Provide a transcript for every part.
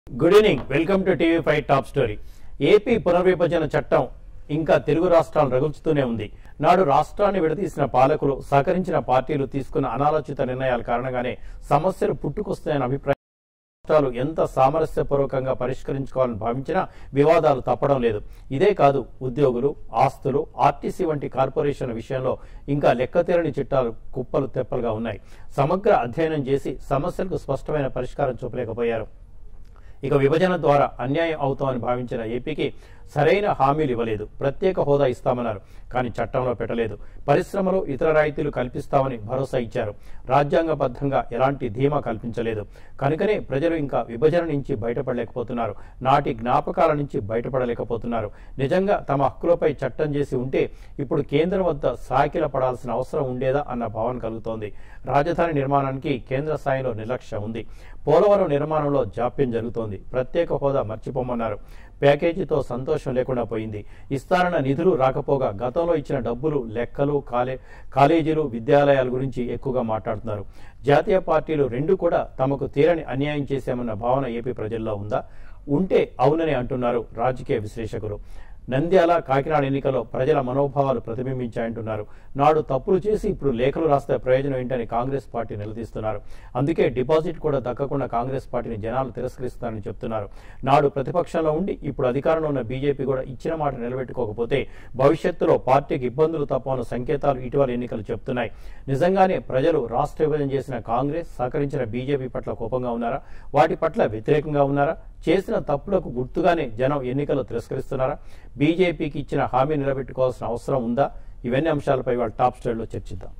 Good evening welcome to TV five top story AP పునర్విభజన చట్టం ఇంకా తెలుగు రాష్ట్రాలు రగులుతూనే ఉంది నాడు రాష్ట్రాన్ని విడదీసిన పాలకులు సహకరించిన పార్టీలు తీసుకున్న అనాలోచిత నిర్ణయాల కారణంగానే సమస్యలు పుట్టుకొస్తాయన్న అభిప్రాయం రాష్ట్రాలు ఎంత సామరస్యపూర్వకంగా పరిష్కరించుకోవాలని భావించినా వివాదాలు తప్పడం లేదు ఇదే కాదు ఉద్యోగులు ఆస్తులు ఆర్టీసీ వంటి కార్పొరేషన్ల విషయంలో ఇంకా లెక్కతీరని చిట్టాలు కుప్పలు తెప్పలుగా ఉన్నాయి సమగ్ర అధ్యయనం చేసి సమస్యలకు స్పష్టమైన పరిష్కారం చూపలేకపోయారు ఇక విభజన ద్వారా అన్యాయం అవుతామని భావించిన ఏపీకి సరైన హామీలు ఇవ్వలేదు ప్రత్యేక హోదా ఇస్తామన్నారు కానీ చట్టంలో పెట్టలేదు పరిశ్రమలు ఇతర రాయితీలు కల్పిస్తామని భరోసా ఇచ్చారు రాజ్యాంగబద్ధంగా ఎలాంటి ధీమా కల్పించలేదు కనుకనే ప్రజలు ఇంకా విభజన నుంచి బయటపడలేకపోతున్నారు నాటి జ్ఞాపకాల నుంచి బయటపడలేకపోతున్నారు నిజంగా తమ హక్కులపై చట్టం చేసి ఉంటే ఇప్పుడు కేంద్రం వద్ద సాకిల పడాల్సిన అవసరం ఉండేదా అన్న భావన కలుగుతోంది రాజధాని నిర్మాణానికి కేంద్ర స్థాయిలో నిర్లక్ష్యం ఉంది పోలవరం నిర్మాణంలో జాప్యం జరుగుతోంది ప్రత్యేక హోదా మర్చిపోమన్నారు ప్యాకేజీతో సంతోషం లేకుండా పోయింది ఇస్తారన్న నిధులు రాకపోగా గతంలో ఇచ్చిన డబ్బులు లెక్కలు కాలే కాలేజీలు విద్యాలయాల గురించి ఎక్కువగా మాట్లాడుతున్నారు జాతీయ పార్టీలు రెండు కూడా తమకు తీరని అన్యాయం చేశామన్న భావన ఏపీ ప్రజల్లో ఉందా ఉంటే అవునని అంటున్నారు రాజకీయ విశ్లేషకులు నంద్యాల కాకినాడ ఎన్నికల్లో ప్రజల మనోభావాలు ప్రతిబింబించాయంటున్నారు నాడు తప్పులు చేసి ఇప్పుడు లేఖలు రాస్తే ప్రయోజనం ఏంటని కాంగ్రెస్ పార్టీ నిలదీస్తున్నారు అందుకే డిపాజిట్ కూడా దక్కకుండా కాంగ్రెస్ పార్టీని జనాలు తిరస్కరిస్తారని చెప్తున్నారు నాడు ప్రతిపక్షంలో ఉండి ఇప్పుడు అధికారంలో ఉన్న బీజేపీ కూడా ఇచ్చిన మాట నిలబెట్టుకోకపోతే భవిష్యత్తులో పార్టీకి ఇబ్బందులు తప్పవన్న సంకేతాలు ఇటీవల ఎన్నికలు చెప్తున్నాయి నిజంగానే ప్రజలు రాష్ట్ర విభజన చేసిన కాంగ్రెస్ సహకరించిన బీజేపీ పట్ల కోపంగా ఉన్నారా వాటి పట్ల వ్యతిరేకంగా ఉన్నారా చేసిన తప్పులకు గుర్తుగానే జనం ఎన్నికలు తిరస్కరిస్తున్నారా బీజేపీకి ఇచ్చిన హామీ నిలబెట్టుకోవాల్సిన అవసరం ఉందా ఇవన్నీ అంశాలపై వాళ్ళ టాప్ స్టైల్లో చర్చిద్దాం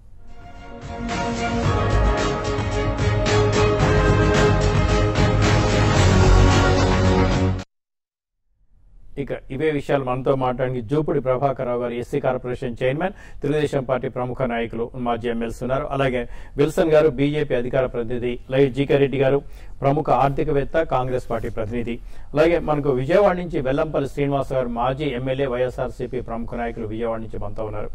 ఇక ఇవే విషయాలు మనతో మాట్లాడానికి జూపుడి ప్రభాకర్ రావు గారు SC corporation chairman Telugu Desam party ప్రముఖ నాయకులు మాజీ ఎమ్మెల్సీ ఉన్నారు అలాగే విల్సన్ గారు బీజేపీ అధికార ప్రతినిధి అలాగే జీకే రెడ్డి గారు ప్రముఖ ఆర్థికవేత్త కాంగ్రెస్ పార్టీ ప్రతినిధి అలాగే మనకు విజయవాడ నుంచి వెల్లంపల్లి శ్రీనివాస్ గారు మాజీ ఎమ్మెల్యే వైఎస్ఆర్సీపీ ప్రముఖ నాయకులు విజయవాడ నుంచి మనతో ఉన్నారు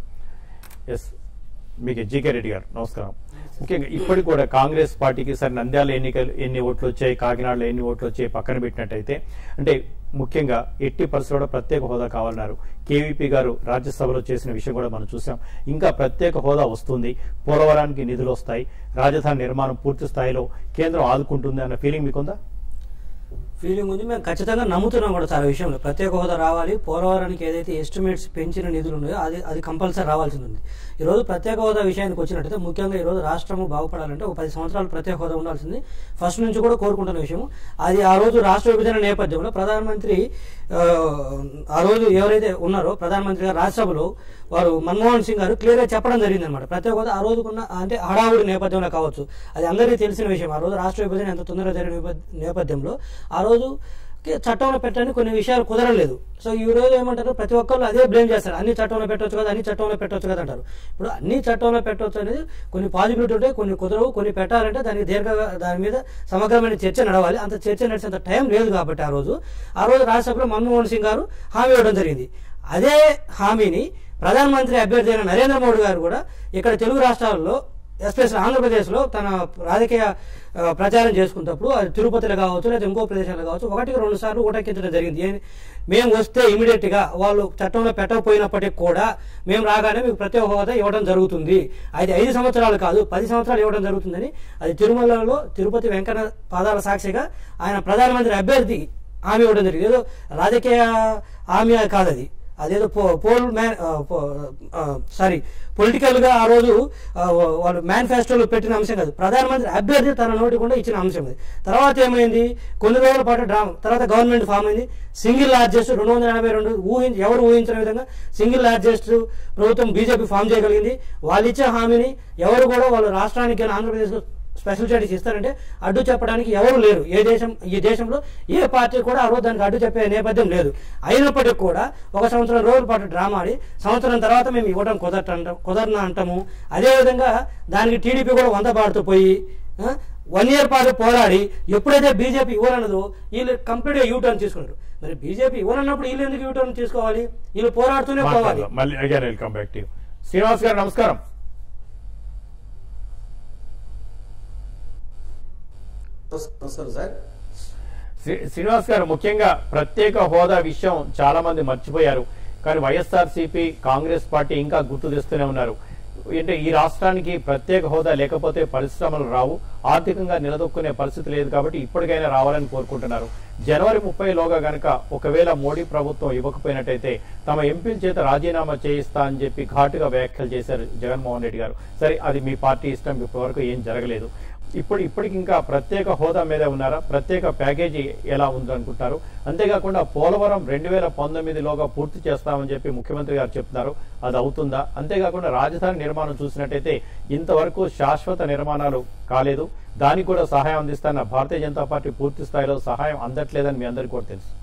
ఎస్ మీకు జీకే రెడ్డి గారు నమస్కారం ముఖ్యంగా ఇప్పటికి కూడా కాంగ్రెస్ పార్టీకి సరే నంద్యాల ఎన్నికలు ఎన్ని ఓట్లు వచ్చాయి కాకినాడలో ఎన్ని ఓట్లు వచ్చాయి పక్కన పెట్టినట్టయితే అంటే ముఖ్యంగా ఎట్టి పరిస్థితుల్లో ప్రత్యేక హోదా కావాలన్నారు కేవీపీ గారు రాజ్యసభలో చేసిన విషయం కూడా మనం చూసాం ఇంకా ప్రత్యేక హోదా వస్తుంది పోలవరానికి నిధులు వస్తాయి రాజధాని నిర్మాణం పూర్తి స్థాయిలో కేంద్రం ఆదుకుంటుంది అన్న ఫీలింగ్ మీకుందా ఫీలింగ్ ఉంది మేము ఖచ్చితంగా నమ్ముతున్నాం కూడా చాలా విషయంలో ప్రత్యేక హోదా రావాలి పోలవరానికి ఏదైతే ఎస్టిమేట్స్ పెంచిన నిధులు ఉన్నాయో అది అది కంపల్సరీ రావాల్సి ఉంది ఈరోజు ప్రత్యేక హోదా విషయానికి వచ్చినట్టయితే ముఖ్యంగా ఈరోజు రాష్ట్రము బాగుపడాలంటే ఒక పది సంవత్సరాలు ప్రత్యేక హోదా ఉండాల్సింది ఫస్ట్ నుంచి కూడా కోరుకుంటున్న విషయం అది ఆ రోజు రాష్ట్ర విభజన నేపథ్యంలో ప్రధానమంత్రి ఆ, ఆ రోజు ఎవరైతే ఉన్నారో ప్రధానమంత్రి గారు రాజ్యసభలో వారు మన్మోహన్ సింగ్ గారు క్లియర్ గా చెప్పడం జరిగింది అనమాట ప్రత్యేక హోదా ఆ రోజుకున్న అంటే హడావుడి నేపథ్యంలో కావచ్చు అది అందరికీ తెలిసిన విషయం ఆ రోజు రాష్ట్ర విభజన ఎంత తొందరగా జరిగిన నేపథ్య- నేపథ్యంలో ఆ రోజు కి చట్టంలో పెట్టడానికి కొన్ని విషయాలు కుదరలేదు సో ఈ రోజు ఏమంటారు ప్రతి ఒక్కళ్ళు అదే బ్లేమ్ చేస్తారు అన్ని చట్టంలో పెట్టొచ్చు కదా అన్ని చట్టంలో పెట్టొచ్చు కదా అంటారు ఇప్పుడు అన్ని చట్టంలో పెట్టొచ్చు అనేది కొన్ని పాజిబిలిటీ ఉంటాయి కొన్ని కుదరవు కొన్ని పెట్టాలంటే దానికి దీర్ఘ దాని మీద సమగ్రమైన చర్చ నడవాలి అంత చర్చ నడిచేంత టైం లేదు కాబట్టి ఆ రోజు ఆ రోజు రాజ్యసభలో మన్మోహన్ సింగ్ గారు హామీ ఇవ్వడం జరిగింది అదే హామీని ప్రధానమంత్రి అభ్యర్థి అయిన నరేంద్ర మోడీ గారు కూడా ఇక్కడ తెలుగు రాష్ట్రాల్లో ఎస్పెషల్ ఆంధ్రప్రదేశ్లో తన రాజకీయ ఆ, ప్రచారం చేసుకున్నప్పుడు అది తిరుపతిలో కావచ్చు లేదా ఇంకో ప్రదేశాల్లో కావచ్చు ఒకటికి రెండు సార్లు ఊటెక్కించడం జరిగింది ఏ- మేము వస్తే ఇమీడియట్ గా వాళ్ళు చట్టంలో పెట్టకపోయినప్పటికీ కూడా మేము రాగానే మీకు ప్రత్యేక హోదా ఇవ్వడం జరుగుతుంది అది ఐదు సంవత్సరాలు కాదు పది సంవత్సరాలు ఇవ్వడం జరుగుతుందని అది తిరుమలలో తిరుపతి వెంకన్న పాదాల సాక్షిగా ఆయన ప్రధానమంత్రి అభ్యర్థి హామీ ఇవ్వడం జరిగింది ఏదో రాజకీయ హామీ కాదు అది అదేదో పో పోల్ మ్యాన్ సారీ పొలిటికల్ గా ఆ రోజు ఆ, వాళ్ళు మేనిఫెస్టోలో పెట్టిన అంశం కాదు ప్రధానమంత్రి అభ్యర్థి తన నోటి కూడా ఇచ్చిన అంశం అది తర్వాత ఏమైంది కొన్ని రోజుల పాటు డ్రామా తర్వాత గవర్నమెంట్ ఫామ్ అయింది సింగిల్ లార్జెస్ట్ రెండు వందల ఎనభై రెండు ఊహించి ఎవరు ఊహించిన విధంగా సింగిల్ లార్జెస్ట్ ప్రభుత్వం బీజేపీ ఫామ్ చేయగలిగింది వాళ్ళు ఇచ్చే హామీని ఎవరు కూడా వాళ్ళు రాష్ట్రానికి కానీ ఆంధ్రప్రదేశ్ స్పెషల్ స్టడీస్ ఇస్తారంటే అడ్డు చెప్పడానికి ఎవరు లేరు ఏ దేశం ఈ దేశంలో ఏ పార్టీ కూడా ఆ రోజు దానికి అడ్డు చెప్పే నేపథ్యం లేదు అయినప్పటికీ కూడా ఒక సంవత్సరం రోజుల పాటు డ్రామా ఆడి సంవత్సరం తర్వాత మేము ఇవ్వడం కుదరట అంటాం కుదరన అంటాము అదేవిధంగా దానికి టీడీపీ కూడా వంద పాడుతూ పోయి వన్ ఇయర్ పాటు పోరాడి ఎప్పుడైతే బీజేపీ ఇవ్వనదో వీళ్ళు కంప్లీట్గా యూ టర్న్ తీసుకున్నారు మరి బీజేపీ ఇవ్వనన్నప్పుడు వీళ్ళు ఎందుకు యూ టర్న్ తీసుకోవాలి వీళ్ళు పోరాడుతూనే పోవాలి మాట్లాడదాం. మళ్ళీ again welcome back to Srinivas గారు నమస్కారం నమస్కారం సార్ శ్రీ- శ్రీనివాస్ గారు ముఖ్యంగా ప్రత్యేక హోదా విషయం చాలా మంది మర్చిపోయారు కానీ వైఎస్ఆర్ కాంగ్రెస్ పార్టీ ఇంకా గుర్తు తెస్తూనే ఉన్నారు అంటే ఈ రాష్ట్రానికి ప్రత్యేక హోదా లేకపోతే పరిశ్రమలు రావు ఆర్థికంగా నిలదొక్కునే పరిస్థితి లేదు కాబట్టి ఇప్పటికైనా రావాలని కోరుకుంటున్నారు జనవరి ముప్పై లోగా గనక ఒకవేళ మోడీ ప్రభుత్వం ఇవ్వకపోయినట్టయితే తమ ఎంపీల చేత రాజీనామా చేయిస్తా అని చెప్పి ఘాటుగా వ్యాఖ్యలు చేశారు జగన్మోహన్ రెడ్డి గారు సరే అది మీ పార్టీ ఇష్టం ఇప్పటివరకు ఏం జరగలేదు ఇప్పుడు ఇప్పటికి ఇంకా ప్రత్యేక హోదా మీద ఉన్నారా ప్రత్యేక ప్యాకేజీ ఎలా ఉందనుకుంటారు అంతేకాకుండా పోలవరం రెండు వేల పంతొమ్మిదిలోగా పూర్తి చేస్తామని చెప్పి ముఖ్యమంత్రి గారు చెప్తున్నారు అది అవుతుందా అంతేకాకుండా రాజధాని నిర్మాణం చూసినట్టయితే ఇంతవరకు శాశ్వత నిర్మాణాలు కాలేదు దానికి కూడా సహాయం అందిస్తున్న భారతీయ జనతా పార్టీ పూర్తి స్థాయిలో సహాయం అందట్లేదని మీ అందరికీ కూడా తెలుసు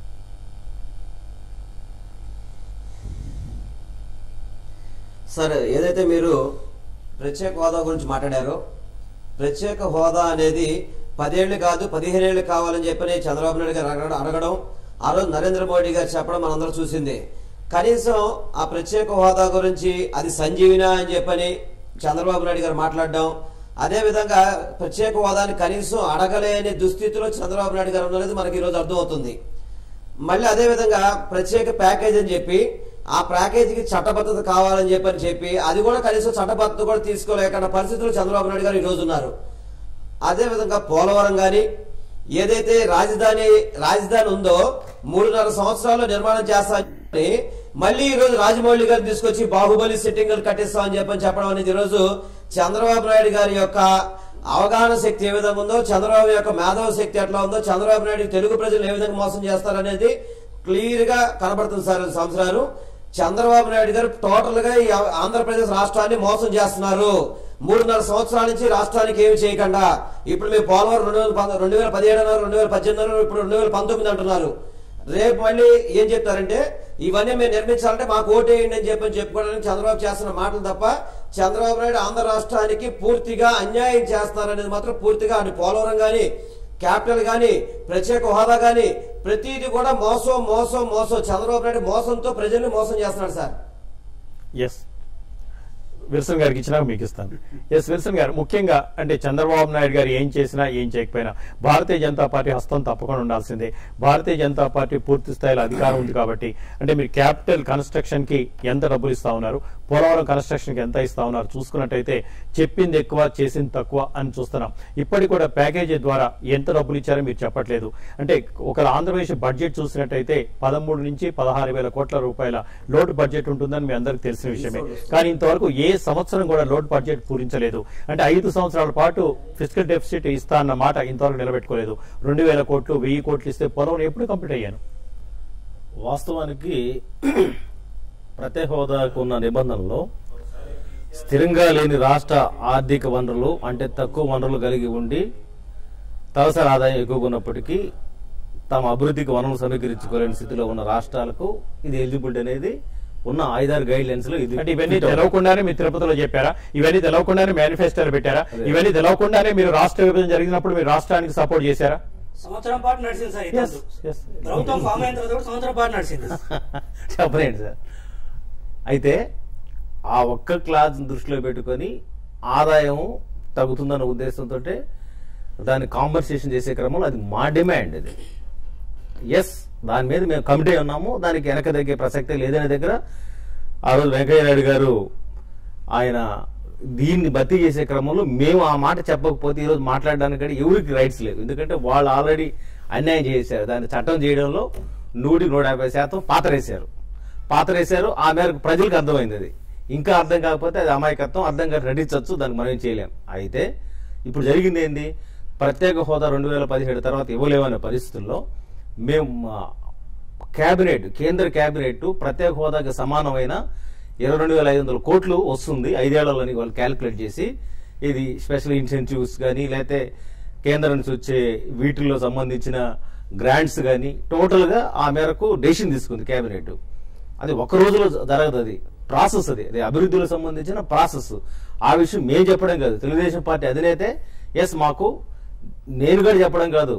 సార్ ఏదైతే మీరు ప్రత్యేక హోదా గురించి మాట్లాడారో ప్రత్యేక హోదా అనేది పదేళ్లు కాదు పదిహేనేళ్లు కావాలని చెప్పని చంద్రబాబు నాయుడు గారు అడగడం అడగడం ఆ రోజు నరేంద్ర మోడీ గారు చెప్పడం మనందరం చూసింది కనీసం ఆ ప్రత్యేక హోదా గురించి అది సంజీవిన అని చెప్పని చంద్రబాబు నాయుడు గారు మాట్లాడడం అదే విధంగా ప్రత్యేక హోదాని కనీసం అడగలేని దుస్థితిలో చంద్రబాబు నాయుడు గారు ఉన్నది మనకి ఈరోజు అర్థమవుతుంది మళ్ళీ అదే విధంగా ప్రత్యేక ప్యాకేజ్ అని చెప్పి ఆ ప్యాకేజీకి చట్టబద్ధత కావాలని చెప్పని చెప్పి అది కూడా కనీసం చట్టబద్ధత కూడా తీసుకోలేకుండా పరిస్థితులు చంద్రబాబు నాయుడు గారు ఈ రోజు ఉన్నారు అదే విధంగా పోలవరం గాని ఏదైతే రాజధాని రాజధాని ఉందో మూడున్నర సంవత్సరాల్లో నిర్మాణం చేస్తామని మళ్ళీ ఈ రోజు రాజమౌళి గారిని తీసుకొచ్చి బాహుబలి సిట్టింగ్ కట్టిస్తామని చెప్పని చెప్పడం అనేది ఈ రోజు చంద్రబాబు నాయుడు గారి యొక్క అవగాహన శక్తి ఏ విధంగా ఉందో చంద్రబాబు యొక్క మేధావ శక్తి ఎట్లా ఉందో చంద్రబాబు నాయుడు తెలుగు ప్రజలు ఏ విధంగా మోసం చేస్తారనేది క్లియర్ గా కనబడుతుంది సార్ ఈ సంవత్సరాలు చంద్రబాబు నాయుడు గారు టోటల్ గా ఈ ఆంధ్రప్రదేశ్ రాష్ట్రాన్ని మోసం చేస్తున్నారు మూడున్నర సంవత్సరాల నుంచి రాష్ట్రానికి ఏమి చేయకుండా ఇప్పుడు మీ పోలవరం రెండు వేల పంద- రెండు వేల పదిహేడు అన్నారు రెండు వేల పద్దెనిమిది అన్నారు ఇప్పుడు రెండు వేల పంతొమ్మిది అంటున్నారు రేపు మళ్ళీ ఏం చెప్తారంటే ఇవన్నీ మేము నిర్మించాలంటే మాకు ఓటేయండి అని చెప్పని చెప్పుకోవడానికి చంద్రబాబు చేస్తున్న మాటలు తప్ప చంద్రబాబు నాయుడు ఆంధ్ర రాష్ట్రానికి పూర్తిగా అన్యాయం చేస్తున్నారనేది మాత్రం పూర్తిగా అటు పోలవరం గాని క్యాపిటల్ గాని ప్రత్యేక హోదా గాని ప్రతిదీ కూడా మోసం మోసం మోసం చంద్రబాబు నాయుడు మోసంతో ప్రజల్ని మోసం చేస్తున్నాడు సార్ ఎస్ విల్సన్ గారికి ఇచ్చినాక మీకు ఇస్తాను ఎస్ విల్సన్ గారు ముఖ్యంగా అంటే చంద్రబాబు నాయుడు గారు ఏం చేసినా ఏం చేయకపోయినా భారతీయ జనతా పార్టీ హస్తం తప్పకుండా ఉండాల్సిందే భారతీయ జనతా పార్టీ పూర్తి స్థాయిలో అధికారం ఉంది కాబట్టి అంటే మీరు క్యాపిటల్ కన్స్ట్రక్షన్ కి ఎంత డబ్బులు ఇస్తా ఉన్నారు పోలవరం కన్స్ట్రక్షన్ కి ఎంత ఇస్తా ఉన్నారు చూసుకున్నట్టయితే చెప్పింది ఎక్కువ చేసింది తక్కువ అని చూస్తున్నాం ఇప్పటికి కూడా ప్యాకేజీ ద్వారా ఎంత డబ్బులు ఇచ్చారో మీరు చెప్పట్లేదు అంటే ఒక ఆంధ్రప్రదేశ్ బడ్జెట్ చూసినట్టయితే పదమూడు నుంచి పదహారు వేల కోట్ల రూపాయల లోటు బడ్జెట్ ఉంటుందని మీ అందరికి తెలిసిన విషయమే కానీ ఇంతవరకు ఏ సంవత్సరం కూడా లోటు బడ్జెట్ పూరించలేదు అంటే ఐదు సంవత్సరాల పాటు ఫిజికల్ డెఫిసిట్ ఇస్తా అన్న మాట ఇంతవరకు నిలబెట్టుకోలేదు రెండు వేల కోట్లు వెయ్యి కోట్లు ఇస్తే పొలం ఎప్పుడు కంప్లీట్ అయ్యాను వాస్తవానికి ప్రత్యేక హోదాకు ఉన్న నిబంధనలో స్థిరంగా లేని రాష్ట్ర ఆర్థిక వనరులు అంటే తక్కువ వనరులు కలిగి ఉండి తలసరి ఆదాయం ఎక్కువగా ఉన్నప్పటికీ తమ అభివృద్ధికి వనరులు సమీకరించుకోలేని స్థితిలో ఉన్న రాష్ట్రాలకు ఇది ఎలిజిబిలిటీ అనేది ఉన్న ఐదారు గైడ్ లైన్స్ లో ఇది అంటే ఇవన్నీ fit అవుతుంది. తెలవకుండానే మీరు తిరుపతిలో చెప్పారా ఇవన్నీ తెలవకుండానే మేనిఫెస్టోలో పెట్టారా ఇవన్నీ తెలవకుండానే మీరు రాష్ట్ర విభజన జరిగినప్పుడు మీరు రాష్ట్రానికి సపోర్ట్ చేశారా సంవత్సరం పాటు నడిచింది సార్ ఈ Yes, తంతు. yes. ప్రభుత్వం ఫామ్ అయిన తర్వాత కూడా సంవత్సరం పాటు నడిచింది చెప్పలేండి సార్ అయితే ఆ ఒక్క క్లాజ్ దృష్టిలో పెట్టుకొని ఆదాయం తగ్గుతుందన్న ఉద్దేశంతో దాన్ని కాంపన్సేషన్ చేసే క్రమంలో అది మా డిమాండ్ అది ఎస్ దాని మీద మేము కమిటీ ఉన్నాము దానికి వెనక దగ్గర ప్రసక్తే లేదనే దగ్గర ఆ రోజు వెంకయ్య నాయుడు గారు ఆయన దీన్ని భర్తీ చేసే క్రమంలో మేము ఆ మాట చెప్పకపోతే ఈరోజు మాట్లాడడానికి కూడా ఎవరికి రైట్స్ లేవు ఎందుకంటే వాళ్ళు ఆల్రెడీ అన్యాయం చేశారు దాన్ని చట్టం చేయడంలో నూటి నూట యాభై శాతం పాతరేశారు పాతరేశారు ఆ మేరకు ప్రజలకు అర్థమైంది అది ఇంకా అర్థం కాకపోతే అది అమాయకత్వం అర్థం కాక నటించవచ్చు దానికి మనం ఏం చేయలేం అయితే ఇప్పుడు జరిగింది ఏంది ప్రత్యేక హోదా రెండు వేల పదిహేడు తర్వాత ఇవ్వలేమనే పరిస్థితుల్లో మేము ఆ, కేబినెట్ కేంద్ర కేబినెట్ ప్రత్యేక హోదాకి సమానమైన ఇరవై రెండు వేల ఐదు వందల కోట్లు వస్తుంది ఐదేళ్లని వాళ్ళు క్యాలిక్యులేట్ చేసి ఇది స్పెషల్ ఇన్సెంటివ్స్ కానీ లేకపోతే కేంద్రం నుంచి వచ్చే వీటిల్లో సంబంధించిన గ్రాంట్స్ కానీ టోటల్గా ఆ మేరకు డెసిషన్ తీసుకుంది కేబినెట్ అది ఒక రోజులో జరగదు అది ప్రాసెస్ అది అది అభివృద్ధిలో సంబంధించిన ప్రాసెస్ ఆ విషయం మేము చెప్పడం కాదు తెలుగుదేశం పార్టీ అధినేతే ఎస్ మాకు నేను కూడా చెప్పడం కాదు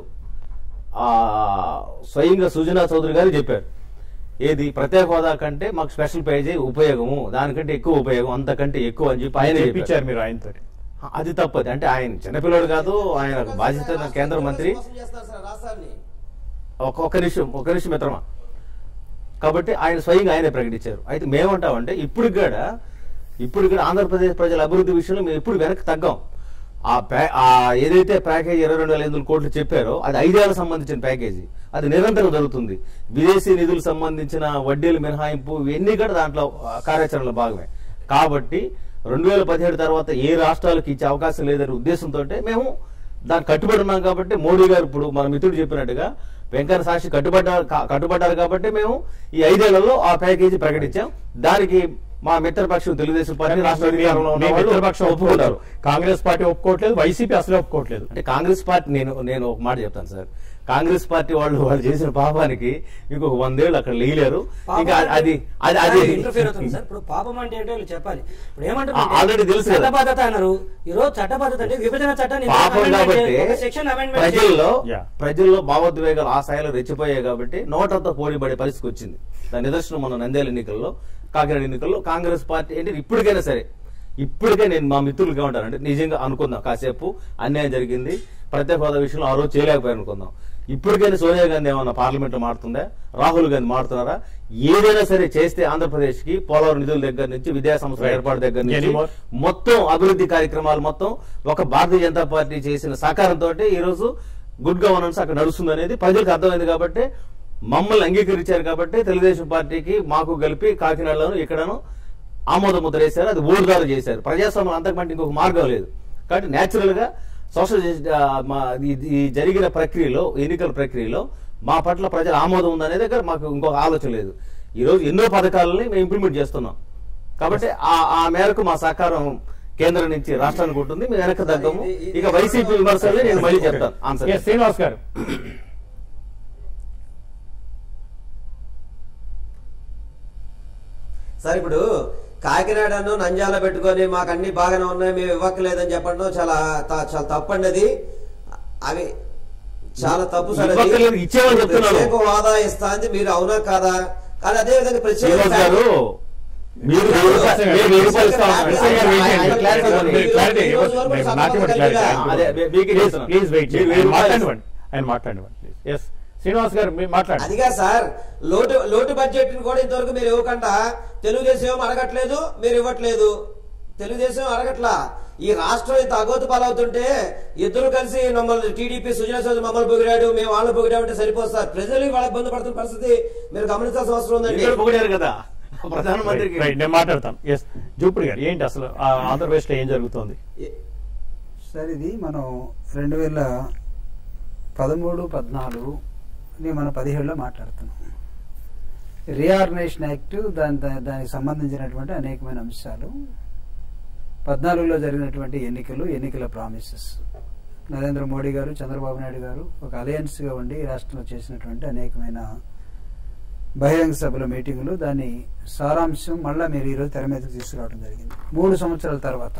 ఆ స్వయంగా సుజనా చౌదరి గారు చెప్పారు ఏది ప్రత్యేక హోదా కంటే మాకు స్పెషల్ పేజీ ఉపయోగము దానికంటే ఎక్కువ ఉపయోగం అంతకంటే ఎక్కువ అని చెప్పి ఆయన చెప్పించారు మీరు ఆయనతో అది తప్పది అంటే ఆయన చిన్నపిల్లడు కాదు ఆయన బాధ్యత కేంద్ర మంత్రి మోసం చేస్తున్నారు సార్ రాష్ట్రాన్ని ఒక ఒక నిమిషం ఒక నిమిషం మిత్రమా కాబట్టి ఆయన స్వయంగా ఆయనే ప్రకటించారు అయితే మేమంటామంటే ఇప్పుడు కూడా ఇప్పుడు కూడా ఆంధ్రప్రదేశ్ ప్రజల అభివృద్ధి విషయంలో మేము ఎప్పుడు వెనక్కి తగ్గాం ఆ ప్యా ఆ ఏదైతే ప్యాకేజీ ఇరవై రెండు వేల ఐదు వందల కోట్లు చెప్పారో అది ఐదేళ్లకు సంబంధించిన ప్యాకేజీ అది నిరంతరం జరుగుతుంది విదేశీ నిధులకు సంబంధించిన వడ్డీలు మినహాయింపు ఇవన్నీ కూడా దాంట్లో ఆ, కార్యాచరణలో భాగమే కాబట్టి రెండు వేల పదిహేడు తర్వాత ఏ రాష్ట్రాలకు ఇచ్చే అవకాశం లేదనే ఉద్దేశంతో మేము దానికి కట్టుబడి ఉన్నాం కాబట్టి మోడీ గారు ఇప్పుడు మన మిత్రుడు చెప్పినట్టుగా వెంకన్న సాక్షి కట్టుబడ్డారు కా- కట్టుబడ్డారు కాబట్టి మేము ఈ ఐదేళ్లలో ఆ ప్యాకేజీ ప్రకటించాం దానికి మా మిత్రపక్షం తెలుగుదేశం పార్టీ రాష్ట్ర అధికారంలో ఉన్న మీ వాళ్ళు మిత్రపక్షం ఒప్పుకుంటారు ఒప్పుకుంటారు కాంగ్రెస్ పార్టీ ఒప్పుకోవట్లేదు వైసీపీ అసలే ఒప్పుకోవట్లేదు అంటే కాంగ్రెస్ పార్టీ నేను నేను ఒక మాట చెప్తాను సార్ కాంగ్రెస్ పార్టీ వాళ్ళు వాళ్ళు చేసిన పాపానికి ఇంకొక వందేళ్ళు అక్కడ లేయలేరు ఇంకా అది అది అది ఇంటర్ఫియర్ అవుతుంది సార్ ఇప్పుడు పాపం అంటే ఏంటో వీళ్ళు చెప్పాలి ఇప్పుడు ఆ, already తెలుసు కదా. చట్టబద్ధత అన్నారు ఈ రోజు చట్టబద్ధత అంటే విభజన చట్టాన్ని పాపం కాబట్టి సెక్షన్ అమెండ్మెంట్ ప్రజల్లో Yeah. ప్రజల్లో భావోద్వేగాలు ఆ స్థాయిలో రెచ్చిపోయాయి కాబట్టి నోటంతో పోటీపడే పరిస్థితి వచ్చింది దాని నిదర్శనం మన నంద్యాల ఎన్నికల్లో కాకినాడ ఎన్నికల్లో కాంగ్రెస్ పార్టీ అంటే ఇప్పటికైనా సరే ఇప్పటికే నేను మా మిత్రులుగా ఉంటాను అంటే నిజంగా అనుకుందాం కాసేపు అన్యాయం జరిగింది ప్రత్యేక హోదా విషయంలో ఆ రోజు చేయలేకపోయారు అనుకుందాం ఇప్పటికైనా సోనియా గాంధీ ఏమన్నా పార్లమెంట్ లో మారుతుందా రాహుల్ గాంధీ మారుతున్నారా ఏదైనా సరే చేస్తే ఆంధ్రప్రదేశ్ కి పోలవరం నిధుల దగ్గర నుంచి విద్యా సంస్థల Right. ఏర్పాటు దగ్గర నుంచి Anymore? మొత్తం అభివృద్ధి కార్యక్రమాలు మొత్తం ఒక భారతీయ జనతా పార్టీ చేసిన సహకారంతో ఈ రోజు గుడ్ గవర్నెన్స్ అక్కడ నడుస్తుంది అనేది ప్రజలకు అర్థమైంది కాబట్టి మమ్మల్ని అంగీకరించారు కాబట్టి తెలుగుదేశం పార్టీకి మాకు కలిపి కాకినాడలోను ఇక్కడను ఆమోద ముద్ర వేశారు అది ఓటుదారు చేశారు ప్రజాస్వామ్యం అంతకంటే ఇంకొక మార్గం లేదు కాబట్టి న్యాచురల్ గా సోషల్ జస్టి- ఆ, మా ఈ- ఈ జరిగిన ప్రక్రియలో ఎన్నికల ప్రక్రియలో మా పట్ల ప్రజల ఆమోదం ఉందనే దగ్గర మాకు ఇంకొక ఆలోచన లేదు ఈ రోజు ఎన్నో పథకాలని మేము ఇంప్లిమెంట్ చేస్తున్నాం కాబట్టి ఆ ఆ మేరకు మా సహకారం కేంద్రం నుంచి రాష్ట్రానికి ఉంటుంది మేము వెనక్కి తగ్గము ఇక వైసీపీ విమర్శలు నేను మళ్ళీ చెప్తాను ఆన్సర్ Yes, శ్రీనివాస్ గారు సార్ ఇప్పుడు కాకినాడను నంజాల పెట్టుకొని మాకు అన్ని బాగానే ఉన్నాయి మేము ఇవ్వట్లేదని చెప్పడం చాలా త- చాలా తప్పండి అది అవి చాలా తప్పు సార్ అది. ఇవ్వక్కర్లేదు, ఇచ్చేవని చెప్తున్నాను. ప్రత్యేక హోదా ఇస్తాంది మీరు అవునా కాదా కానీ అదే విధంగా ప్రత్యేక శ్రీనివాస్ గారు మీరు వెయ్యి రూపాయలు- మీరు వెయ్యి రూపాయలు ఇస్తా ఉన్నారు. ఎస్ఐ గారు వెయిట్ చేయండి. ఆయన క్లారిటీ ఇవ్వండి. మీరు క్లారిటీ ఈ రోజు వరకు ఇవ్వండి. సమాధానం నాకు ఇవ్వండి క్లారిటీ. కలిగిరా? అదే, మీ- మీకే ప్లీజ్ చేస్తున్నాను. ప్లీజ్ వెయిట్ మీరు చేయండి వెయ్యి ఆయన రూపాయలు మాట్లాడివ్వండి ఆయన మాట్లాడివ్వండి ప్లీజ్ ఎస్ శ్రీనివాస్ గారు మీరు మాట్లాడండి అదిగా సార్ లోటు లోటు బడ్జెట్ కూడా ఇంతవరకు మీరు ఇవ్వకుండా తెలుగుదేశం ఏమో అడగట్లేదు మీరు ఇవ్వట్లేదు తెలుగుదేశం అడగట్లా ఈ రాష్ట్రం ఇంత అగోతు పాలవుతుంటే ఇద్దరు కలిసి మమ్మల్ని టీడీపీ సుజనా చౌదరి మమ్మల్ని పొగిడాడు మేము వాళ్ళని పొగిడామంటే సరిపోదు సార్ ప్రజలు వాళ్ళ ఇబ్బంది పడుతున్న పరిస్థితి మీరు గమనించాల్సిన అవసరం ఉందండి ఇక్కడ పొగిడారు కదా ప్రధానమంత్రికి రైట్ నేను మాట్లాడతాను ఎస్ జూపుడి గారు ఏంటి అసలు ఆ ఆంధ్రప్రదేశ్ లో ఏం జరుగుతోంది సార్ ఇది మనం రెండు వేల పదమూడు పద్నాలుగు మనం పదిహేడులో మాట్లాడుతున్నాం రీఆర్గనైజేషన్ యాక్ట్ దాని దా- దానికి సంబంధించినటువంటి అనేకమైన అంశాలు పద్నాలుగులో జరిగినటువంటి ఎన్నికలు ఎన్నికల ప్రామిసెస్ నరేంద్ర మోడీ గారు చంద్రబాబు నాయుడు గారు ఒక అలయన్స్గా ఉండి ఈ రాష్ట్రంలో చేసినటువంటి అనేకమైన బహిరంగ సభల మీటింగులు దాని సారాంశం మళ్ళా మీరు ఈరోజు తెర మీదకి తీసుకురావడం జరిగింది మూడు సంవత్సరాల తర్వాత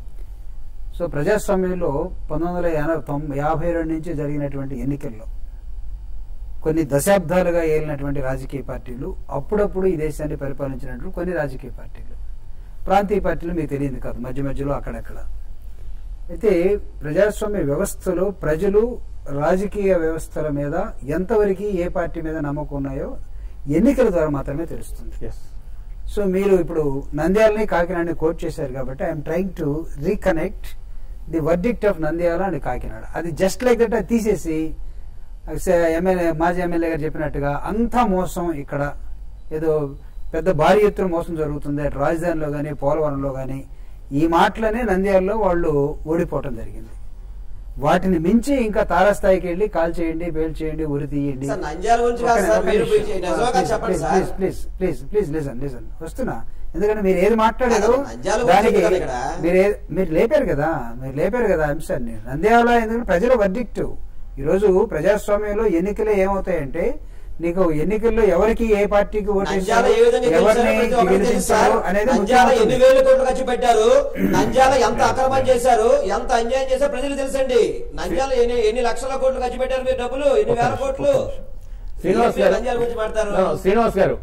సో ప్రజాస్వామ్యంలో పంతొమ్మిది వందల ఎనభై తొంభై యాభై రెండు నుంచి జరిగినటువంటి ఎన్నికల్లో కొన్ని దశాబ్దాలుగా ఏలినటువంటి రాజకీయ పార్టీలు అప్పుడప్పుడు ఈ దేశాన్ని పరిపాలించినటువంటి కొన్ని రాజకీయ పార్టీలు ప్రాంతీయ పార్టీలు మీకు తెలియదు కాదు మధ్య మధ్యలో అక్కడక్కడ అయితే ప్రజాస్వామ్య వ్యవస్థలో ప్రజలు రాజకీయ వ్యవస్థల మీద ఎంతవరకు ఏ పార్టీ మీద నమ్మకం ఉన్నాయో ఎన్నికల ద్వారా మాత్రమే తెలుస్తుంది ఎస్ సో మీరు ఇప్పుడు నంద్యాలని కాకినాడని కోట్ చేశారు కాబట్టి I'm trying to reconnect the verdict of Nandyal and Kakinada అది జస్ట్ లైక్ దట్ అది తీసేసి ఎమ్మెల్యే మాజీ ఎమ్మెల్యే గారు చెప్పినట్టుగా అంతా మోసం ఇక్కడ ఏదో పెద్ద భారీ ఎత్తున మోసం జరుగుతుంది అటు రాజధానిలో కానీ పోలవరంలో కానీ ఈ మాటలనే నంద్యాలలో వాళ్ళు ఓడిపోవటం జరిగింది వాటిని మించి ఇంకా తారాస్థాయికి వెళ్ళి కాల్ చేయండి పేల్ చేయండి ఉరి తీయండి సార్, నంద్యాల గురించి కాదు సార్, మీరు నిజంగా చెప్పండి sir. Please please please please listen listen వస్తున్నా ఎందుకంటే మీరు ఏది మాట్లాడారు కాదు, నంద్యాల గురించి దానికి కదా ఇక్కడ. మీరు ఏ- మీరు లేపారు కదా మీరు లేపారు కదా అంశాన్ని నంద్యాల ఎందుకంటే ప్రజల వర్డిక్ట్ ఈరోజు ప్రజాస్వామ్యంలో ఎన్నికలు ఏమవుతాయంటే నీకు ఎన్నికల్లో ఎవరికి ఏ పార్టీకి నంద్యాల ఏ ఓటేసి విధంగా ఎవరిని గెలిచారో ప్రతి ఒక్కరికి తెలుసు గెలిపించారు సార్. అనేది నంద్యాల ముఖ్యమంత్రి. ఎన్ని వేల కోట్లు ఖర్చు పెట్టారు నంద్యాల ఎంత అక్రమం చేశారు ఎంత అన్యాయం చేశారు ప్రజలు తెలుసండి నంద్యాల ఎన్ని ఎన్ని లక్షల కోట్లు ఖర్చు పెట్టారు మీరు డబ్బులు ఎన్ని వేల కోట్లు శ్రీనివాస్ మీరు గారు నంద్యాల గురించి మాట్లాడతారు No, no, శ్రీనివాస్ గారు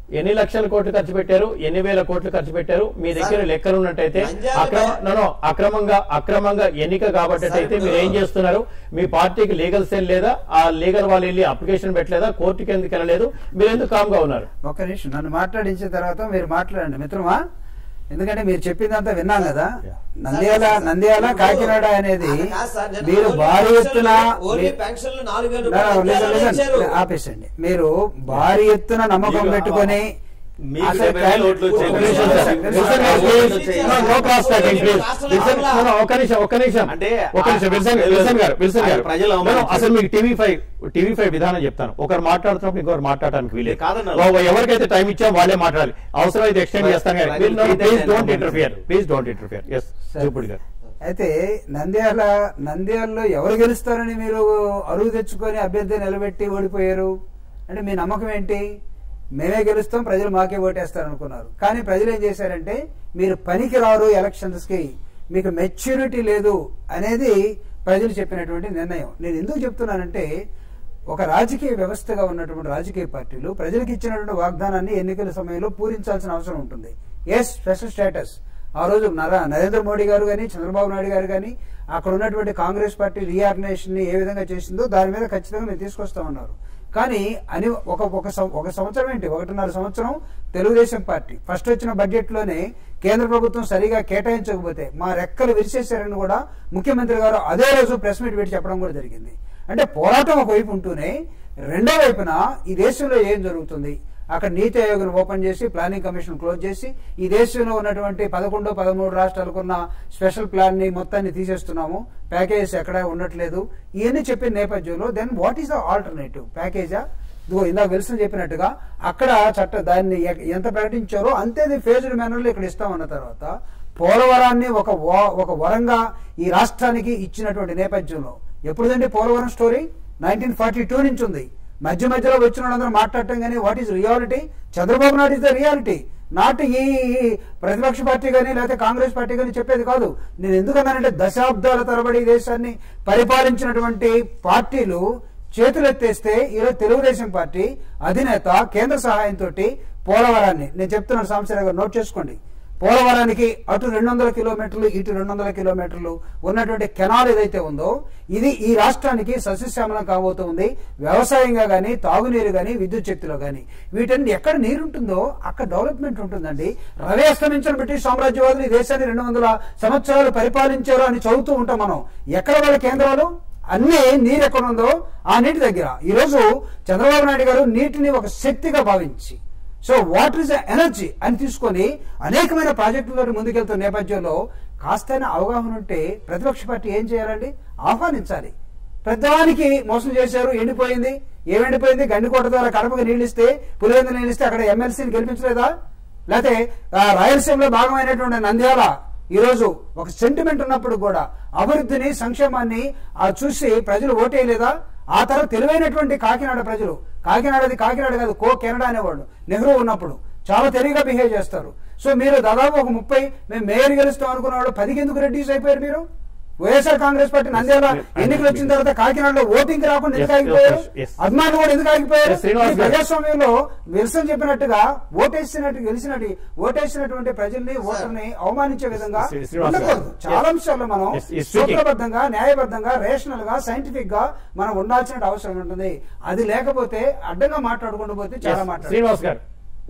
ఎన్ని లక్షల కోట్లు ఖర్చు పెట్టారు ఎన్ని వేల కోట్లు ఖర్చు పెట్టారు మీ దగ్గర సార్, లెక్కలు ఉన్నట్టయితే నంద్యాల అక్రమ పై- నో, నో, అక్రమంగా అక్రమంగా ఎన్నిక కాబట్టి సార్, అయితే మీరు ఏం ఇప్పుడు- చేస్తున్నారు మీ పార్టీకి లీగల్ సెల్ లేదా ఆ లీగల్ వాళ్ళు వెళ్ళి అప్లికేషన్ పెట్టలేదా కోర్టుకి ఎందుకు వెళ్ళలేదు మీరు ఎందుకు కామ్గా ఉన్నారు ఒక్క నిమిషం నన్ను మాట్లాడించిన తర్వాత మీరు మాట్లాడండి మిత్రమా ఎందుకంటే మీరు చెప్పిందంతా విన్నాం కదా నంద్యాల సార్, నంద్యాల ఇప్పుడు- కాకినాడ అనేది అది కాదు సార్, నేను మీరు ఓన్లీ భారీ పెన్షన్లు- ఎత్తున ఓన్లీ మీ- పెన్షన్లు నాలుగు వేల నా, రూపాయలు listen, ఇచ్చారని listen. ఇచ్చారు. ఆపేసండి మీరు భారీ ఎత్తున నమ్మకం మీకు పెట్టుకొని మీకు అసలు డెబ్బై వేల ఓట్లు వచ్చాయి. ఒక ఒక నిమిషం నిమిషం sir. Sir. Listen, Listen, please. listen. No, no cross talking, please. Listen, no, no, ఒక్క నిమిషం ఒక్క నిమిషం అంటే ఒక్క నిమిషం ఆ- విల్సన్ విల్సన్ గారు విల్సన్ గారు ఆయన ప్రజలు No, no, అవమానించారు. అసలు మీకు టీవీ ఫైవ్ టీవీ ఫైవ్ విధానం చెప్తాను ఒకరు మాట్లాడుతున్నప్పుడు ఇంకొకరు మాట్లాడడానికి వీలేదు కాదన్నారు. ఓ- ఎవరికైతే టైం ఇచ్చాం వాళ్ళే మాట్లాడాలి అవసరం అయితే ఎక్స్టెండ్ ప్రజలు చేస్తాను కానీ ప్రజలు ప్లీజ్ డోంట్ అవమానించారు. Interfere please don't interfere yes సరే. చూపుడు గారు అయితే నంద్యాల నంద్యాలలో ఎవరు గెలుస్తారని మీరు అరువు తెచ్చుకొని అభ్యర్థి నిలబెట్టి ఓడిపోయారు అంటే మీ నమ్మకం ఏంటి మేమే గెలుస్తాం ప్రజలు మాకే ఓటేస్తారు అనుకున్నారు కానీ ప్రజలు ఏం చేశారంటే మీరు పనికి రారు ఎలక్షన్స్ కి మీకు మెచ్యూరిటీ లేదు అనేది ప్రజలు చెప్పినటువంటి నిర్ణయం నేను ఎందుకు చెప్తున్నానంటే ఒక రాజకీయ వ్యవస్థగా ఉన్నటువంటి రాజకీయ పార్టీలు ప్రజలకు ఇచ్చినటువంటి వాగ్దానాన్ని ఎన్నికల సమయంలో పూరించాల్సిన అవసరం ఉంటుంది ఎస్ స్పెషల్ స్టేటస్ ఆ రోజు నర- నరేంద్ర మోడీ గారు కానీ చంద్రబాబు నాయుడు గారు కానీ అక్కడ ఉన్నటువంటి కాంగ్రెస్ పార్టీ రీఆర్గనైజేషన్ ని ఏ విధంగా చేసిందో దాని మీద ఖచ్చితంగా మేము తీసుకొస్తామన్నారు కానీ అని ఒక ఒక సం- ఒక సంవత్సరం ఏంటి ఒకటిన్నర సంవత్సరం తెలుగుదేశం పార్టీ ఫస్ట్ వచ్చిన బడ్జెట్ లోనే కేంద్ర ప్రభుత్వం సరిగా కేటాయించకపోతే మా రెక్కలు విరిచేశారని కూడా ముఖ్యమంత్రి గారు అదే రోజు ప్రెస్ మీట్ పెట్టి చెప్పడం కూడా జరిగింది అంటే పోరాటం ఒకవైపు ఉంటూనే రెండో వైపున ఈ దేశంలో ఏం జరుగుతుంది అక్కడ నీతి ఆయోగ్ ఓపెన్ చేసి ప్లానింగ్ కమిషన్ క్లోజ్ చేసి ఈ దేశంలో ఉన్నటువంటి పదకొండు పదమూడు రాష్ట్రాలకు ఉన్న స్పెషల్ ప్లాన్ ని మొత్తాన్ని తీసేస్తున్నాము ప్యాకేజెస్ ఎక్కడ ఉండట్లేదు ఇవన్నీ చెప్పిన నేపథ్యంలో then what is the alternative ప్యాకేజా ఇదిగో ఇందాక విల్సన్ చెప్పినట్టుగా అక్కడ చట్ట దాన్ని ఎ- ఎంత ప్రకటించారో అంతే ఫేజ్డ్ మేనర్లో ఇక్కడ ఇస్తామన్న తర్వాత పోలవరాన్ని ఒక వ- ఒక వరంగా ఈ రాష్ట్రానికి ఇచ్చినటువంటి నేపథ్యంలో ఎప్పుడుదండి Polavaram story nineteen forty two నుంచి ఉంది మధ్య మధ్యలో వచ్చిన వాళ్ళందరూ మాట్లాడటం కానీ what is reality Chandrababu Naidu is the reality not ఈ ఈ ప్రతిపక్ష పార్టీ కానీ లేకపోతే కాంగ్రెస్ పార్టీ కానీ చెప్పేది కాదు నేను ఎందుకన్నానంటే దశాబ్దాల తరబడి ఈ దేశాన్ని పరిపాలించినటువంటి పార్టీలు చేతులెత్తేస్తే ఈరోజు తెలుగుదేశం పార్టీ అధినేత కేంద్ర సహాయంతో పోలవరాన్ని నేను చెప్తున్నాను సాంబశివరావు గారు నోట్ చేసుకోండి పోలవరానికి అటు రెండు వందల కిలోమీటర్లు ఇటు రెండు వందల కిలోమీటర్లు ఉన్నటువంటి కెనాల్ ఏదైతే ఉందో ఇది ఈ రాష్ట్రానికి సస్యశ్యామలం కాబోతుంది వ్యవసాయంగా గానీ తాగునీరు గానీ విద్యుత్ శక్తిలో గానీ వీటన్ని ఎక్కడ నీరు ఉంటుందో అక్కడ డెవలప్మెంట్ ఉంటుందండి రవి అస్తమించిన బ్రిటిష్ సామ్రాజ్యవాదులు ఈ దేశాన్ని రెండు వందల సంవత్సరాలు పరిపాలించారు అని చదువుతూ ఉంటాం మనం ఎక్కడ వాళ్ళ కేంద్రాలు అన్ని నీరు ఎక్కడ ఉందో ఆ నీటి దగ్గర ఈ రోజు చంద్రబాబు నాయుడు గారు నీటిని ఒక శక్తిగా భావించి సో వాటర్ ఇస్ ఎనర్జీ అని తీసుకొని అనేకమైన ప్రాజెక్టులతో ముందుకెళ్తున్న నేపథ్యంలో కాస్తైనా అవగాహన ఉంటే ప్రతిపక్ష పార్టీ ఏం చేయాలండి ఆహ్వానించాలి పెద్దవానికి మోసం చేశారు ఎండిపోయింది ఏం ఎండిపోయింది గండికోట ద్వారా కడపకి నీళ్ళు ఇస్తే పులివెందు నీళ్ళు ఇస్తే అక్కడ ఎమ్మెల్సీని గెలిపించలేదా లేకపోతే ఆ, రాయలసీమలో భాగమైనటువంటి నంద్యాల ఈ రోజు ఒక సెంటిమెంట్ ఉన్నప్పుడు కూడా అభివృద్ధిని సంక్షేమాన్ని ఆ చూసి ప్రజలు ఓటేయలేదా ఆ తర్వాత తెలివైనటువంటి కాకినాడ ప్రజలు కాకినాడది కాకినాడ కాదు కో కెనడా అనేవాళ్ళు నెహ్రూ ఉన్నప్పుడు చాలా తెలివిగా బిహేవ్ చేస్తారు సో మీరు దాదాపు ఒక ముప్పై మేము మేయర్ గెలుస్తాం అనుకున్న వాళ్ళు పదికి ఎందుకు రెడ్యూస్ అయిపోయారు మీరు వైఎస్ఆర్ కాంగ్రెస్ పార్టీ నంద్యాల ఎన్నికలు వచ్చిన తర్వాత కాకినాడలో ఓటింగ్ రాకుండా ఎందుకు Yes, ఆగిపోయారు yes, yes. అభిమానులు కూడా ఎందుకు ఆగిపోయారు Yes, శ్రీనివాస్ ఈ గారు. ప్రజాస్వామ్యంలో విల్సన్ చెప్పినట్టుగా ఓటేసినట్టు గెలిచినట్టు ఓటేసినటువంటి ప్రజల్ని ఓటర్ని అవమానించే విధంగా శ్రీ- శ్రీనివాస్ గారు. ఉండకూడదు చాలా Yes. అంశాల్లో మనం Yes, yes, speaking. సూత్రబద్ధంగా న్యాయబద్ధంగా రేషనల్ గా సైంటిఫిక్ గా మనం ఉండాల్సిన అవసరం ఉంటుంది అది లేకపోతే అడ్డంగా మాట్లాడుకుంటూ పోతే చాలా Yes, మాట్లాడు శ్రీనివాస్ గారు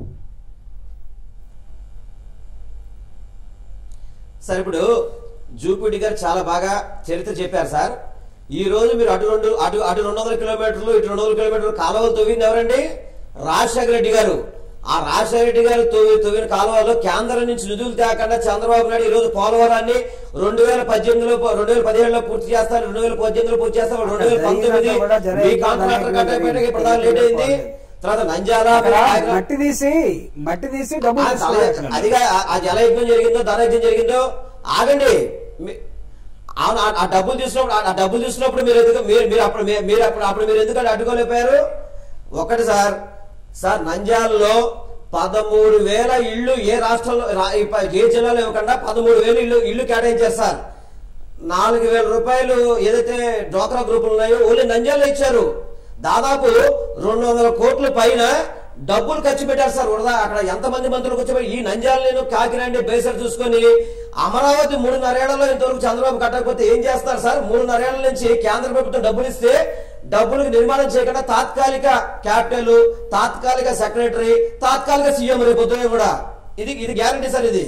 సార్ ఇప్పుడు జూపిడి గారు చాలా బాగా చరిత్ర చెప్పారు సార్ ఈ రోజు మీరు అటు రెండు అటు అటు రెండు వందల కిలోమీటర్లు ఇటు రెండు వందల కిలోమీటర్లు కాలువలు తవ్వింది ఎవరండి రాజశేఖర రెడ్డి గారు ఆ రాజశేఖర రెడ్డి గారు తవ్వి తవ్విన కాలువలో కేంద్రం నుంచి నిధులు తేకుండా చంద్రబాబు నాయుడు ఈ రోజు పోలవరాన్ని రెండు వేల పద్దెనిమిదిలో రెండు వేల పదిహేడులో పూర్తి చేస్తారు రెండు వేల పద్దెనిమిదిలో పూర్తి చేస్తారు రెండు వేల పంతొమ్మిది కూడా జరిగింది. మీ కాంట్రాక్టర్ కట్ అయిపోయినాక ఇప్పుడు దాకా లేట్ అయింది తర్వాత నంజాల అక్కడ ఆయన- మట్టి తీసి మట్టి తీసి డబ్బులు ఆ తీసుకోవాలి. తల- అదిగా ఆ- ఆ జలయజ్ఞం జరిగిందో ధనయజ్ఞం జరిగిందో ఆగండి మీ- అవును ఆ- ఆ డబ్బులు తీసుకున్నప్పుడు ఆ- ఆ డబ్బులు తీసుకున్నప్పుడు మీరు ఎందుకు మీరు మీరు అప్పుడు మీ- మీరు అప్పుడు అప్పుడు మీరు ఎందుకంటే అడ్డుకోలేకపోయారు ఒకటి సార్ సార్ నంద్యాలలో పదమూడు వేల ఇళ్ళు ఏ రాష్ట్రంలో రా- ఈ ప- ఏ జిల్లాలో ఇవ్వకుండా పదమూడు వేలు ఇల్లు ఇల్లు కేటాయించారు సార్ నాలుగు వేల రూపాయలు ఏదైతే డ్వాక్రా గ్రూపులు ఉన్నాయో ఓన్లీ నంద్యాలలో ఇచ్చారు దాదాపు రెండు వందల కోట్ల పైన డబ్బులు ఖర్చు పెట్టారు సార్ వరద అక్కడ ఎంతమంది మంత్రులు కూర్చోబెట్టి ఈ నంద్యాలను కాకినాడ బేసర్ చూసుకొని అమరావతి మూడున్నరేళ్లలో ఇంతవరకు చంద్రబాబు కట్టకపోతే ఏం చేస్తారు సార్ మూడున్నరేళ్ల నుంచి కేంద్ర ప్రభుత్వం డబ్బులు ఇస్తే డబ్బులకు నిర్మాణం చేయకుండా తాత్కాలిక క్యాపిటల్ తాత్కాలిక సెక్రటరీ తాత్కాలిక సీఎం రేపు పొద్దునే కూడా ఇది ఇది గ్యారంటీ సార్ ఇది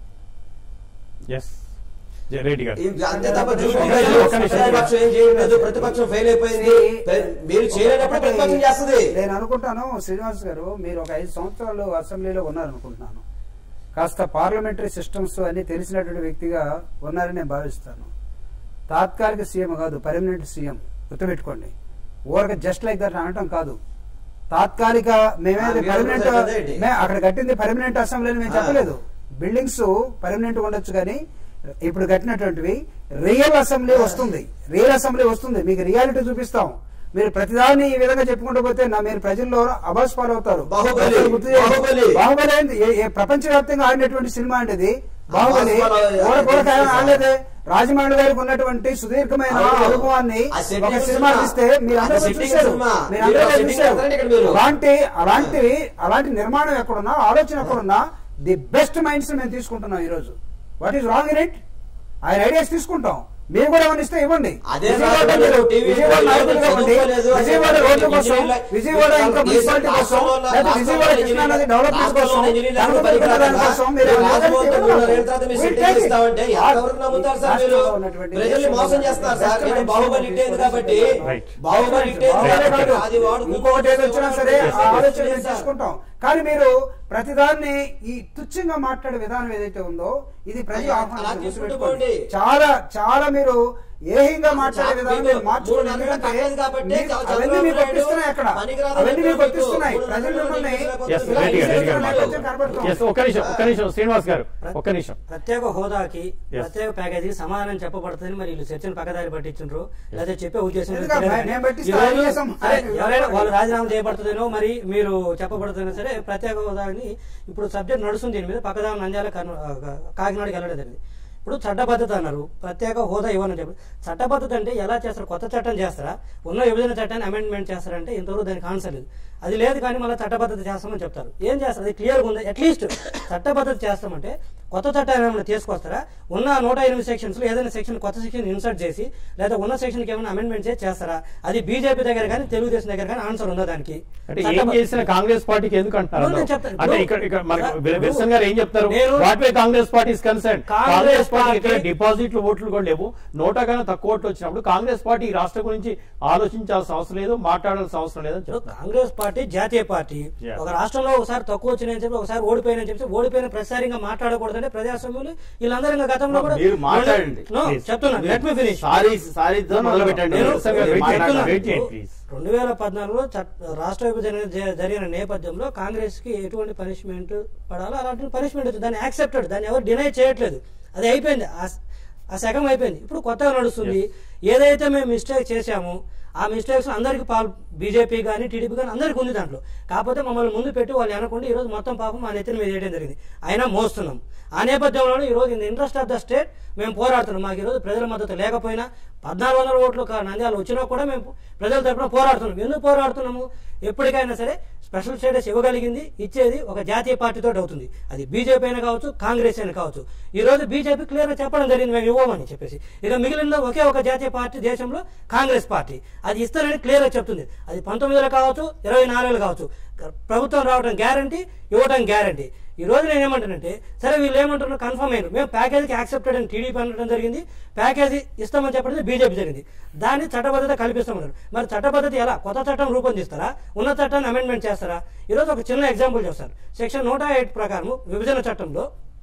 ఎస్ రెడ్డి గారు ఇది అంతే తప్ప ఒక్క డ్యూటీ నిమిషం, లేదు. ఒక్క నిమిషం. ప్రతిపక్షం ఏం చేయలేదు ప్రతిపక్షం ఫెయిల్ అయిపోయింది ప్ర- మీరు చేయలేనప్పుడు ప్రతిపక్షం చేస్తుంది నేను అనుకుంటాను శ్రీనివాస్ గారు మీరు ఒక ఐదు సంవత్సరాలు అసెంబ్లీలో ఉన్నారనుకుంటున్నాను కాస్త పార్లమెంటరీ సిస్టమ్స్ అన్ని తెలిసినటువంటి వ్యక్తిగా ఉన్నారని నేను భావిస్తాను తాత్కాలిక సీఎం కాదు పర్మనెంట్ సీఎం గుర్తుపెట్టుకోండి ఊరక జస్ట్ లైక్ దట్ అనటం కాదు తాత్కాలిక మేమేది ఆ, మీరు పర్మనెంట్ చెప్పేది ఏంటి? మే అక్కడ కట్టింది పర్మనెంట్ అసెంబ్లీ అని మేము ఆ. చెప్పలేదు బిల్డింగ్స్ పర్మనెంట్ ఉండొచ్చు కానీ ఇప్పుడు కట్టినటువంటివి రియల్ అసెంబ్లీ వస్తుంది రియల్ అసెంబ్లీ వస్తుంది మీకు రియాలిటీ చూపిస్తాం మీరు ప్రతిదాన్ని ఈ విధంగా చెప్పుకుంటూ పోతే నా మీరు ప్రజల్లో అబాస్ పాలవుతారు బాహుబలి, ఒకసారి గుర్తు చేయండి. బాహుబలి. బాహుబలి ఏంది? ఏ- ఏ ప్రపంచవ్యాప్తంగా ఆడినటువంటి సినిమా అండి ఇది బాహుబలి అబాస్ పాలవ- ఊర కూడా తెలుసు సార్. ఆడలేదే రాజమౌళి గారికి ఉన్నటువంటి సుదీర్ఘమైన అవును. అనుభవాన్ని ఆ setting ఒక సినిమా సినిమా. తీస్తే మీరు అది అందరూ setting చూశారు సినిమా. మీరు మీరు అందరూ ఆ setting చూశారు చేస్తారంటే ఇక్కడ మీరు. అలాంటి అలాంటివి అలాంటి నిర్మాణం ఎక్కడున్నా ఆలోచన ఎక్కడున్నా ది బెస్ట్ మైండ్స్ మేము తీసుకుంటున్నాం ఈ రోజు what is wrong in it ఆయన ఐడియాస్ తీసుకుంటాం మీరు కూడా ఏమైనా ఇస్తే ఇవ్వండి అదే విజయవాడ సార్, మీరు టీవీ విజయవాడ నాయకులుగా ఉండి చదువుకోలేదు, విజయవాడ అసలు రోడ్ల కోసం ఇంజనీర్ల- విజయవాడ ఇంకా మున్సిపాలిటీ కోసం రాష్ట్రంలో ఉన్న- లేదా విజయవాడ రాష్ట్రంలో కృష్ణానది ఇంజనీర్ల- డెవలప్మెంట్ కోసం రాష్ట్రంలో ఇంజనీర్ల కనుక పనికిరాదు దాని కదా. కోసం మీరు మీరు ఏమైనా రాజమౌళి ఇవ్వండి. మూడున్నర ఏళ్ళ తర్వాత మీరు We'll setting take it. ఇస్తామంటే ఎంతవరకు నమ్ముతారు సార్ మీరు రాష్ట్రంలో ఉన్నటువంటి ప్రజల్ని మోసం దేశంలో చేస్తారు సార్ best నేను minds బాహుబలి ని ఇట్టేది కాబట్టి Right. బాహుబలి ఇట్టేది బాహుబలి కాబట్టి కాదు. అది వాడుకుంటూ ఇంకొకటి ఏది వచ్చినా సరే Yes, ఆ yes, ఆలోచన yes, మేము sir. తీసుకుంటాం కానీ మీరు ప్రతిదాన్ని ఈ తుచ్చంగా మాట్లాడే విధానం ఏదైతే ఉందో ఇది ప్రజలు అలా ఆహ్వానించారు. తీసుకుంటూ గుర్తుపెట్టుకోండి. పోండి. చాలా చాలా మీరు ఏహ్యంగా మాట్లాడే చాలా విధానం మీకు మీరు మార్చుకోండి మూడు నెలలు ఎందుకంటే కట్టలేదు కాబట్టి మీకు చంద్రబాబు అవన్నీ మీకు నాయుడు వర్తిస్తున్నాయి అక్కడ పనికిరాదు అవన్నీ మీకు మీకు వర్తిస్తున్నాయి మూడు ప్రజలు నెలలు మిమ్మల్ని మీకు ఎస్ ఇలా రెడ్డి గారు రెడ్డి గారు ఈ మాట్లాడండి. కనబడుతుంది. ఎస్ ఒక్క నిమిషం ఒక్క నిమిషం శ్రీనివాస్ గారు ఒక్క నిమిషం ప్రత్యేక హోదాకి Yes. ప్రత్యేక ప్యాకేజీకి సమాధానం చెప్పబడుతుందని మరి వీళ్ళు చర్చను పక్కదారి పట్టించుండ్రు లేదా చెప్పే ఉద్దేశం లేదు ఎందుకు తెలియదు. నేను పట్టిస్తా, ఈ రోజు ఆయన చేస్తాం. సరే, ఎవరైనా వాళ్ళు రాజీనామా చేయబడుతుందేనో మరి మీరు చెప్పబడుతుందో సరే ప్రత్యేక హోదాని ఇప్పుడు సబ్జెక్ట్ నడుస్తుంది దీని మీద పక్కదారి నంద్యాల కర్నూ- ఆ, కాకినాడకి వెళ్ళడం జరిగింది ఇప్పుడు చట్టబద్ధత అన్నారు ప్రత్యేక హోదా ఇవ్వని చెప్పి చట్టబద్ధత అంటే ఎలా చేస్తారు కొత్త చట్టం చేస్తారా ఉన్న విభజన చట్టాన్ని అమెండ్మెంట్ చేస్తారంటే ఇంతవరకు దానికి ఆన్సర్ లేదు అది లేదు కానీ మళ్ళీ చట్టబద్ధత చేస్తామని చెప్తారు ఏం చేస్తారు అది క్లియర్గా ఉంది అట్లీస్ట్ చట్టబద్ధత చేస్తామంటే కొత్త చట్టాన్ని ఏమైనా తీసుకొస్తారా ఉన్న నూట ఎనిమిది సెక్షన్స్ లో ఏదైనా సెక్షన్ కొత్త సెక్షన్ ఇన్సర్ట్ చేసి లేదా ఉన్న సెక్షన్ కి ఏమైనా అమెండ్మెంట్ చేసి చేస్తారా అది బీజేపీ దగ్గర కానీ తెలుగుదేశం దగ్గర కానీ ఆన్సర్ ఉందా దానికి అంటే ఏం చట్టబద్ధ- చేసిన కాంగ్రెస్ పార్టీకి ఎందుకు అంటున్నారు ఇప్పుడు నేను చెప్తాను. అంటే ఇప్పుడు- ఇక్కడ ఇక్కడ మనకు ఇప్పుడు- విల్సన్ గారు ఏం చెప్తారు నేను- what way Congress party is concern Congress Congress party ఇక్కడ పార్టీ- డిపాజిట్లు ఓట్లు కూడా లేవు నోటా కన్నా తక్కువ ఓట్లు వచ్చినప్పుడు కాంగ్రెస్ పార్టీ ఈ రాష్ట్రం గురించి ఆలోచించాల్సిన అవసరం లేదు మాట్లాడాల్సిన అవసరం లేదని ఇప్పుడు చెప్తారు కాంగ్రెస్ పార్టీ జాతీయ పార్టీ Yeah. ఒక రాష్ట్రంలో ఒకసారి తక్కువ వచ్చినాయని చెప్పి ఒకసారి ఓడిపోయినని చెప్పి ఓడిపోయిన ప్రతిసారిగా మాట్లాడకూడదంటే ప్రజాస్వామ్యంలో వీళ్ళందరూ ఇంకా గతంలో కూడా మీరు మాట్లాడండి. No, Please. చెప్తున్నా లెట్ మీ ఫినిష్ సారీ సారీతో మొదలు పెట్టండి నేను- విల్సన్ గారు నేను మాట్లాడండి. చెప్తున్నా. వెయిట్ చేయండి, please. రెండు వేల పద్నాలుగులో చట్ట- రాష్ట్ర విభజన జ- జరిగిన నేపథ్యంలో కాంగ్రెస్ కి ఎటువంటి పనిష్మెంట్ పడాలో అలాంటి పనిష్మెంట్ వచ్చింది దాన్ని యాక్సెప్టెడ్ దాన్ని ఎవరు డినై చేయట్లేదు అది అయిపోయింది ఆ స- ఆ సగం అయిపోయింది ఇప్పుడు కొత్తగా నడుస్తుంది ఏదైతే మేము మిస్టేక్ చేశామో ఆ మిస్టేక్స్ అందరికి పాల్ బీజేపీ కానీ టీడీపీ కానీ అందరికీ ఉంది దాంట్లో కాకపోతే మమ్మల్ని ముందు పెట్టి వాళ్ళు అనకుండా ఈ రోజు మొత్తం పాపం మా నెత్తిన మీద వేయడం జరిగింది అయినా మోస్తున్నాం ఆ నేపథ్యంలో ఈ రోజు in interest of the state మేము పోరాడుతున్నాం మాకు ఈ రోజు ప్రజల మద్దతు లేకపోయినా పద్నాలుగు వందల ఓట్లు కా- నంద్యాల వచ్చినా కూడా మేము ప్రజల తరపున పోరాడుతున్నాం ఎందుకు పోరాడుతున్నాము ఎప్పటికైనా సరే స్పెషల్ స్టేటస్ ఇవ్వగలిగింది ఇచ్చేది ఒక జాతీయ పార్టీతో అవుతుంది అది బీజేపీ అయినా కావచ్చు కాంగ్రెస్ అయినా కావచ్చు ఈ రోజు బీజేపీ క్లియర్ గా చెప్పడం జరిగింది మేము ఇవ్వమని చెప్పేసి ఇక మిగిలిన ఒకే ఒక జాతీయ పార్టీ దేశంలో కాంగ్రెస్ పార్టీ అది ఇస్తారని క్లియర్ గా చెప్తుంది అది పంతొమ్మిదిలో కావచ్చు ఇరవై నాలుగులో కావచ్చు ప్రభుత్వం రావడం గ్యారంటీ ఇవ్వడం గ్యారంటీ ఈ రోజు నేను ఏమంటానంటే సరే వీళ్ళు ఏమంటున్నారు కన్ఫర్మ్ అయ్యారు మేము ప్యాకేజీకి యాక్సెప్టెడ్ అని టీడీపీ అనడం జరిగింది ప్యాకేజీ ఇస్తామని చెప్పడం బీజేపీ జరిగింది దాన్ని చట్టబద్ధత కల్పిస్తామన్నారు మరి చట్టబద్ధత ఎలా కొత్త చట్టం రూపొందిస్తారా ఉన్న చట్టాన్ని అమెండ్మెంట్ చేస్తారా ఈరోజు ఒక చిన్న ఎగ్జాంపుల్ చేస్తారు సెక్షన్ నూట ఎయిట్ ప్రకారం విభజన చట్టంలో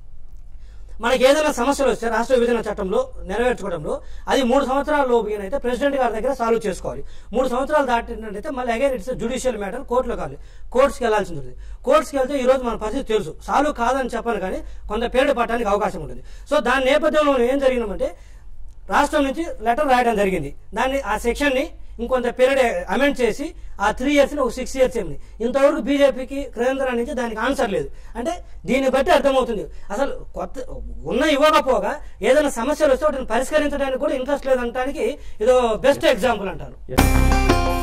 మనకి ఏదైనా సమస్యలు వస్తే రాష్ట్ర విభజన చట్టంలో నెరవేర్చుకోవడంలో అది మూడు సంవత్సరాల లోపుగానైతే ప్రెసిడెంట్ గారి దగ్గర సాల్వ్ చేసుకోవాలి మూడు సంవత్సరాలు దాటినట్టయితే మళ్ళీ అగైన్ ఇట్స్ జుడిషియల్ మ్యాటర్ కోర్టులో కావాలి కోర్ట్స్కి వెళ్లాల్సి ఉంటుంది కోర్ట్స్కి వెళ్తే ఈ రోజు మన పరిస్థితి తెలుసు సాల్వ్ కాదని చెప్పను కానీ కొంత పీరియడ్ పట్టడానికి అవకాశం ఉంటుంది సో దాని నేపథ్యంలో మనం ఏం జరిగినామంటే రాష్ట్రం నుంచి లెటర్ రాయడం జరిగింది దాన్ని ఆ సెక్షన్ ని ఇంకొంత పీరియడ్ అమెండ్ చేసి ఆ త్రీ ఇయర్స్ ఒక సిక్స్ ఇయర్స్ ఏమి ఇంతవరకు బీజేపీకి కేంద్రం నుంచి దానికి ఆన్సర్ లేదు అంటే దీన్ని బట్టి అర్థమవుతుంది అసలు కొత్త ఉన్న ఇవ్వకపోగా ఏదైనా సమస్యలు వస్తే వాటిని పరిష్కరించడానికి కూడా ఇంట్రెస్ట్ లేదంటానికి ఇదో బెస్ట్ ఎగ్జాంపుల్ అంటారు Yes.